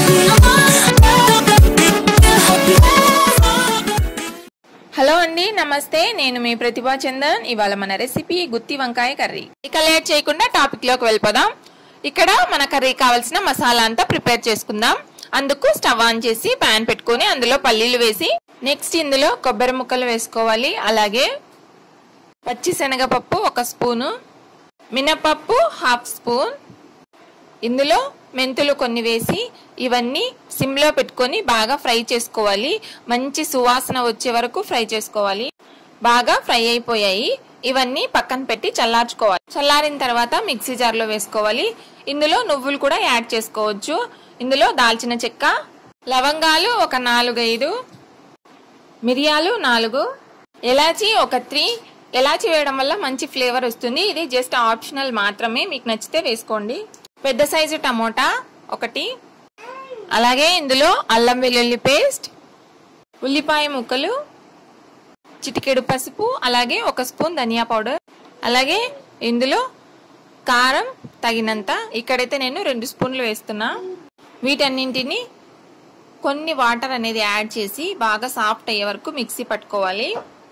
hello అండి నమస్తే నేను మీ ప్రతిభా చందన్ ఇవాళ మన రెసిపీ గుత్తి వంకాయ కర్రీ ఇక లేట్ చేయకుండా టాపిక్ లోకి వెళ్ళిపోదాం ఇక్కడ మన కర్రీ కావాల్సిన మసాలా అంతా ప్రిపేర్ చేసుకుందాం అందుకు స్టవ్ ఆన్ చేసి పాన్ పెట్టుకొని అందులో పల్లీలు వేసి నెక్స్ట్ ఇందులో కొబ్బరి ముక్కలు వేసుకోవాలి అలాగే పచ్చి శనగపప్పు ఒక స్పూను మినపప్పు హాఫ్ స్పూన్ ఇందులో మెంతులు కొన్ని వేసి ఇవన్నీ సిమ్లో పెట్టుకొని బాగా ఫ్రై చేసుకోవాలి మంచి సువాసన వచ్చే వరకు ఫ్రై చేసుకోవాలి బాగా ఫ్రై అయిపోయాయి ఇవన్నీ పక్కన పెట్టి చల్లార్చుకోవాలి చల్లారిన తర్వాత మిక్సీ జార్లో వేసుకోవాలి ఇందులో నువ్వులు కూడా యాడ్ చేసుకోవచ్చు ఇందులో దాల్చిన చెక్క లవంగాలు ఒక నాలుగైదు మిరియాలు నాలుగు ఎలాచి ఒక త్రీ ఎలాచి వేయడం వల్ల మంచి ఫ్లేవర్ వస్తుంది ఇది జస్ట్ ఆప్షనల్ మాత్రమే మీకు నచ్చితే వేసుకోండి పెద్ద సైజు టమోటా ఒకటి అలాగే ఇందులో అల్లం వెల్లుల్లి పేస్ట్ ఉల్లిపాయ ముక్కలు చిటికెడు పసుపు అలాగే ఒక స్పూన్ ధనియా పౌడర్ అలాగే ఇందులో కారం తగినంత ఇక్కడైతే నేను రెండు స్పూన్లు వేస్తున్నా వీటన్నింటిని కొన్ని వాటర్ అనేది యాడ్ చేసి బాగా సాఫ్ట్ అయ్యే వరకు మిక్సీ పట్టుకోవాలి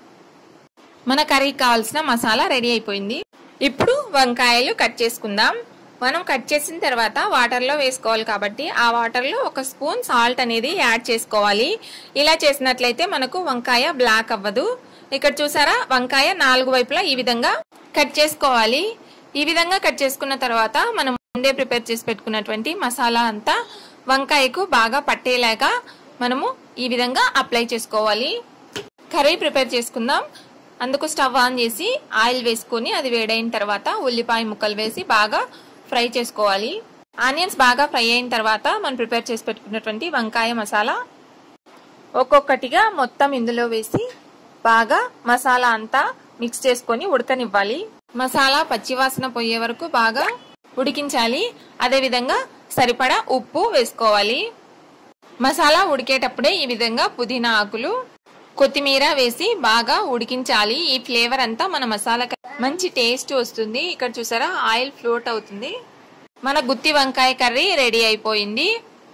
మన కర్రీకి కావాల్సిన మసాలా రెడీ అయిపోయింది ఇప్పుడు వంకాయలు కట్ చేసుకుందాం మనం కట్ చేసిన తర్వాత వాటర్లో వేసుకోవాలి కాబట్టి ఆ వాటర్లో ఒక స్పూన్ సాల్ట్ అనేది యాడ్ చేసుకోవాలి ఇలా చేసినట్లయితే మనకు వంకాయ బ్లాక్ అవ్వదు ఇక్కడ చూసారా వంకాయ నాలుగు వైపులా ఈ విధంగా కట్ చేసుకోవాలి ఈ విధంగా కట్ చేసుకున్న తర్వాత మనం ముందే ప్రిపేర్ చేసి పెట్టుకున్నటువంటి మసాలా అంతా వంకాయకు బాగా పట్టేలాగా మనము ఈ విధంగా అప్లై చేసుకోవాలి కర్రీ ప్రిపేర్ చేసుకుందాం అందుకు స్టవ్ ఆన్ చేసి ఆయిల్ వేసుకొని అది వేడైన తర్వాత ఉల్లిపాయ ముక్కలు వేసి బాగా ఫ్రై చేసుకోవాలి ఆనియన్స్ బాగా ఫ్రై అయిన తర్వాత మనం ప్రిపేర్ చేసి పెట్టుకున్నటువంటి వంకాయ మసాలా ఒక్కొక్కటిగా మొత్తం ఇందులో వేసి బాగా మసాలా అంతా మిక్స్ చేసుకొని ఉడకనివ్వాలి మసాలా పచ్చివాసన పోయే వరకు బాగా ఉడికించాలి అదేవిధంగా సరిపడా ఉప్పు వేసుకోవాలి మసాలా ఉడికేటప్పుడే ఈ విధంగా పుదీనా ఆకులు కొత్తిమీర వేసి బాగా ఉడికించాలి ఈ ఫ్లేవర్ అంతా మన మసాలా మంచి టేస్ట్ వస్తుంది ఇక్కడ చూసారా ఆయిల్ ఫ్లోట్ అవుతుంది మన గుత్తి వంకాయ కర్రీ రెడీ అయిపోయింది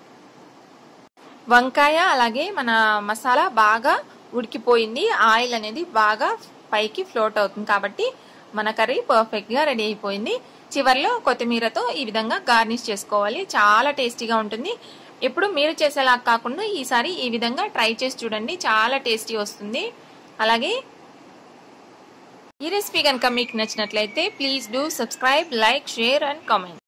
వంకాయ అలాగే మన మసాలా బాగా ఉడికిపోయింది ఆయిల్ అనేది బాగా పైకి ఫ్లోట్ అవుతుంది కాబట్టి మన కర్రీ పర్ఫెక్ట్ గా రెడీ అయిపోయింది చివర్లో కొత్తిమీరతో ఈ విధంగా గార్నిష్ చేసుకోవాలి చాలా టేస్టీగా ఉంటుంది ఇప్పుడు మీరు చేసేలా కాకుండా ఈసారి ఈ విధంగా ట్రై చేసి చూడండి చాలా టేస్టీ వస్తుంది అలాగే ఈ రెసిపీ కనుక మీకు నచ్చినట్లయితే please do subscribe like share and comment